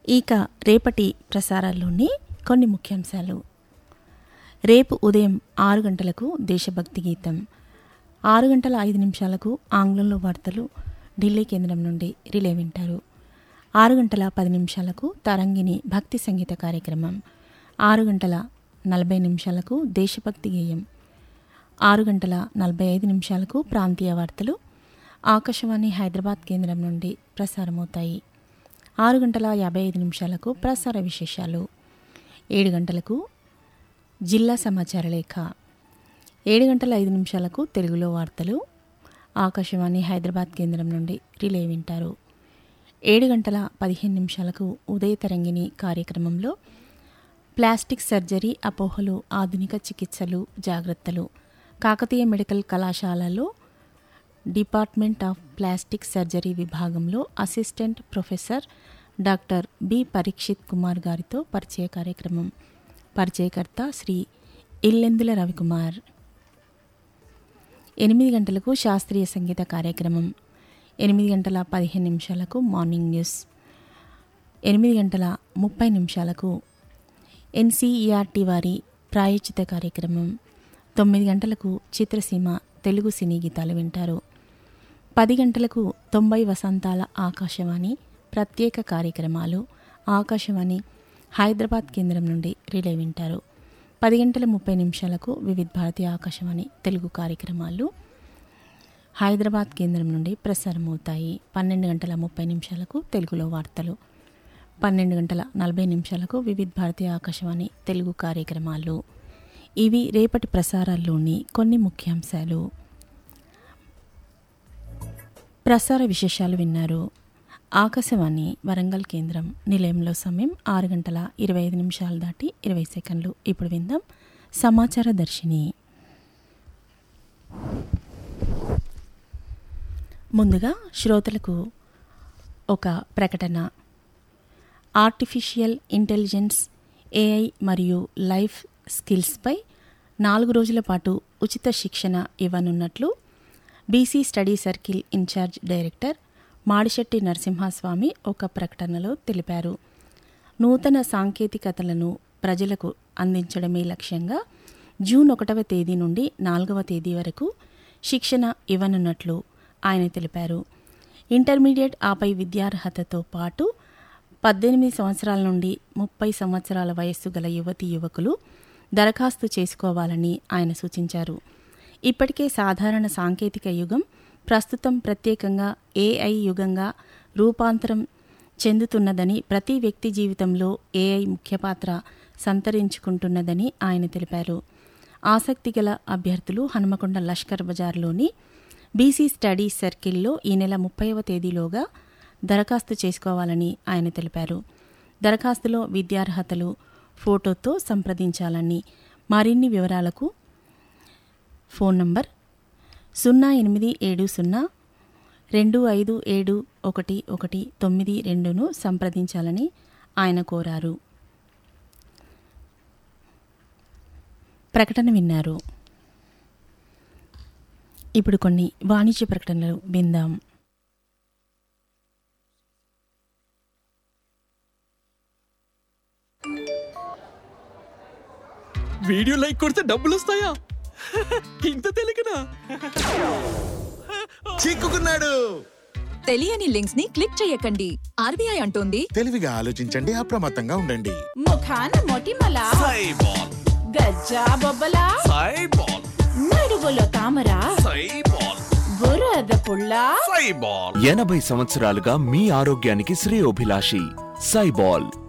ఇక రేపటి ప్రసారాల్లోని కొన్ని ముఖ్యాంశాలు రేపు ఉదయం ఆరు గంటలకు దేశభక్తి గీతం ఆరు గంటల ఐదు నిమిషాలకు ఆంగ్లంలో వార్తలు ఢిల్లీ కేంద్రం నుండి రిలే వింటారు ఆరు గంటల పది నిమిషాలకు తరంగిణి భక్తి సంగీత కార్యక్రమం ఆరు గంటల నలభై నిమిషాలకు దేశభక్తి గేయం ఆరు గంటల నలభై ఐదు నిమిషాలకు ప్రాంతీయ వార్తలు ఆకాశవాణి హైదరాబాద్ కేంద్రం నుండి ప్రసారమవుతాయి ఆరు గంటల యాభై ఐదు నిమిషాలకు ప్రసార విశేషాలు ఏడు గంటలకు జిల్లా సమాచార లేఖ ఏడు గంటల ఐదు నిమిషాలకు తెలుగులో వార్తలు ఆకాశవాణి హైదరాబాద్ కేంద్రం నుండి రిలే వింటారు ఏడు గంటల పదిహేను నిమిషాలకు ఉదయ తరంగిణి కార్యక్రమంలో ప్లాస్టిక్ సర్జరీ అపోహలు ఆధునిక చికిత్సలు జాగ్రత్తలు కాకతీయ మెడికల్ కళాశాలలో డిపార్ట్మెంట్ ఆఫ్ ప్లాస్టిక్ సర్జరీ విభాగంలో assistant professor doctor B Parikshit Kumar గారితో పరిచయ కార్యక్రమం పరిచయకర్త శ్రీ ఇల్లెందుల రవికుమార్ ఎనిమిది గంటలకు శాస్త్రీయ సంగీత కార్యక్రమం ఎనిమిది గంటల పదిహేను నిమిషాలకు మార్నింగ్ న్యూస్ ఎనిమిది గంటల ముప్పై నిమిషాలకు ఎన్సీఈఆర్టీ వారి ప్రాయోచిత కార్యక్రమం తొమ్మిది గంటలకు చిత్రసీమ తెలుగు సినీ గీతాలు వింటారు పది గంటలకు తొంభై వసంతాల ఆకాశవాణి ప్రత్యేక కార్యక్రమాలు ఆకాశవాణి హైదరాబాద్ కేంద్రం నుండి రిలే వింటారు పది గంటల ముప్పై నిమిషాలకు వివిధ భారతి ఆకాశవాణి తెలుగు కార్యక్రమాలు హైదరాబాద్ కేంద్రం నుండి ప్రసారమవుతాయి పన్నెండు గంటల ముప్పై నిమిషాలకు తెలుగులో వార్తలు పన్నెండు గంటల నలభై నిమిషాలకు వివిధ భారతీయ ఆకాశవాణి తెలుగు కార్యక్రమాలు ఇవి రేపటి ప్రసారాల్లోని కొన్ని ముఖ్యాంశాలు ప్రసార విశేషాలు విన్నారు ఆకాశవాణి వరంగల్ కేంద్రం నిలయంలో సమయం ఆరు గంటల ఇరవై ఐదు నిమిషాలు దాటి ఇరవై సెకండ్లు ఇప్పుడు విందాం సమాచార దర్శిని ముందుగా శ్రోతలకు ఒక ప్రకటన ఆర్టిఫిషియల్ ఇంటెలిజెన్స్ ఏఐ మరియు లైఫ్ స్కిల్స్పై నాలుగు రోజుల పాటు ఉచిత శిక్షణ ఇవ్వనున్నట్లు BC study circle incharge director Madishetti Narasimhaswamy ఒక ప్రకటనలో తెలిపారు నూతన సాంకేతికతలను ప్రజలకు అందించడమే లక్ష్యంగా జూన్ ఒకటవ తేదీ నుండి నాలుగవ తేదీ వరకు శిక్షణ ఇవ్వనున్నట్లు ఆయన తెలిపారు ఇంటర్మీడియట్ ఆపై విద్యార్హతతో పాటు పద్దెనిమిది సంవత్సరాల నుండి ముప్పై సంవత్సరాల వయస్సు గల యువతి యువకులు దరఖాస్తు చేసుకోవాలని ఆయన సూచించారు ఇప్పటికే సాధారణ సాంకేతిక యుగం ప్రస్తుతం ప్రత్యేకంగా ఏఐ యుగంగా రూపాంతరం చెందుతున్నదని ప్రతి వ్యక్తి జీవితంలో ఏఐ ముఖ్య పాత్ర సంతరించుకుంటున్నదని ఆయన తెలిపారు ఆసక్తి గల అభ్యర్థులు హనుమకొండ లష్కర్ బజార్లోని బీసీ స్టడీ సర్కిల్లో ఈ నెల ముప్పైవ తేదీలోగా దరఖాస్తు చేసుకోవాలని ఆయన తెలిపారు దరఖాస్తులో విద్యార్హతలు ఫోటోతో సంప్రదించాలని మరిన్ని వివరాలకు ఫోన్ నంబర్ సున్నా ఎనిమిది ఏడు సున్నా రెండు ఐదు ఏడు ఒకటి ఒకటి తొమ్మిది రెండును సంప్రదించాలని ఆయన కోరారు ప్రకటన విన్నారు ఇప్పుడు కొన్ని వాణిజ్య ప్రకటనలు విందాం వీడియో లైక్ కొడితే డబ్బులు వస్తాయా ఇంత తెలియకనా చిక్కుకున్నాడు తెలియని లింక్స్ ని క్లిక్ చేయకండి ఆర్బీఐ అంటోంది తెలివిగా ఆలోచించండి అప్రమత్తంగా ఉండండి ముఖాన మొటిమల సైబాల్ గజ్జా బొబ్బల సైబాల్ నడువులో తామర సైబాల్ బురద పుల్ల సైబాల్ ఎనభై సంవత్సరాలుగా మీ ఆరోగ్యానికి శ్రేయోభిలాషి సైబాల్